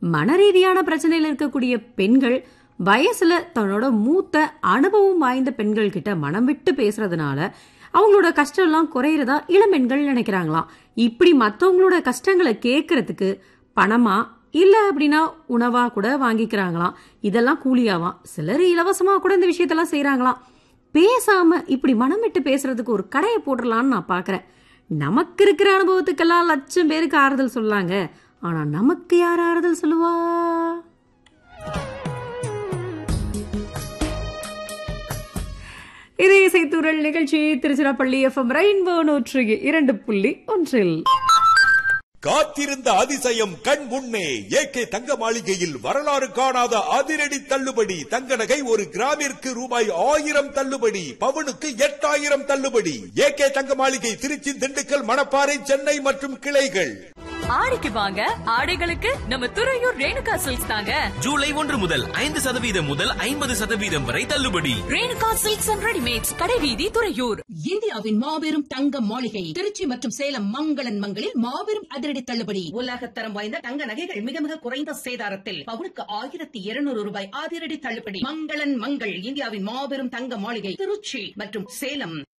மனரீதியான பிரச்சனையில இருக்கக்கூடிய பெண்கள் வயசுல தன்னோட மூத்த அனுபவம் வாய்ந்த பெண்கள் கிட்ட மனம் விட்டு பேசுறதுனால அவங்களோட கஷ்டம் எல்லாம் குறையிறதா இளம்பெண்கள் நினைக்கிறாங்களாம் இப்படி மத்தவங்களோட கஷ்டங்களை கேட்கறதுக்கு பணமா இல்ல அப்படின்னா உணவா கூட வாங்கிக்கிறாங்களாம் இதெல்லாம் கூலியாவாம் சிலர் இலவசமா கூட இந்த விஷயத்தெல்லாம் செய்றாங்களாம் பேசாம இப்படி மனம் விட்டு பேசுறதுக்கு ஒரு கடையை போட்டுடலான்னு நான் பாக்குறேன் நமக்கு இருக்கிற அனுபவத்துக்கெல்லாம் லட்சம் பேருக்கு ஆறுதல் சொல்லாங்க ஆனா நமக்கு யார் ஆறுதல் சொல்லுவா இதே இசைத்தூரல் நிகழ்ச்சி திருச்சிராப்பள்ளி எஃப்எம் ரெயின்போ நூற்று இரண்டு புள்ளி ஒன்றில் காத்திருந்த அதிசயம் கண் முன்னே ஏகே தங்க மாளிகையில் வரலாறு காணாத அதிரடி தள்ளுபடி தங்க நகை ஒரு கிராமிற்கு ரூபாய் ஆயிரம் தள்ளுபடி பவுனுக்கு எட்டாயிரம் தள்ளுபடி ஏகே தங்க மாளிகை திருச்சி திண்டுக்கல் மணப்பாறை சென்னை மற்றும் கிளைகள் ஆடிக்கு வாங்க ஆடைகளுக்கு நம்ம துறையூர் ரேணுகா சில்க்ஸ் தாங்க ஜூலை ஒன்று முதல் ஐந்து சதவீதம் முதல் ஐம்பது சதவீதம் வரை தள்ளுபடி ரேணுகா சில்க்ஸ் அண்ட் ரெடிமேட்ஸ் கடைவீதி துறையூர் இந்தியாவின் மாபெரும் தங்க மாளிகை திருச்சி மற்றும் சேலம் மங்களன் மங்களில் மாபெரும் அதிரடி தள்ளுபடி உலகத்தரம் வாய்ந்த தங்க நகைகள் மிக மிக குறைந்த சேதாரத்தில் பவுனுக்கு ஆயிரத்தி இருநூறு ரூபாய் அதிரடி தள்ளுபடி மங்களன் மங்கள் இந்தியாவின் மாபெரும் தங்க மாளிகை திருச்சி மற்றும் சேலம்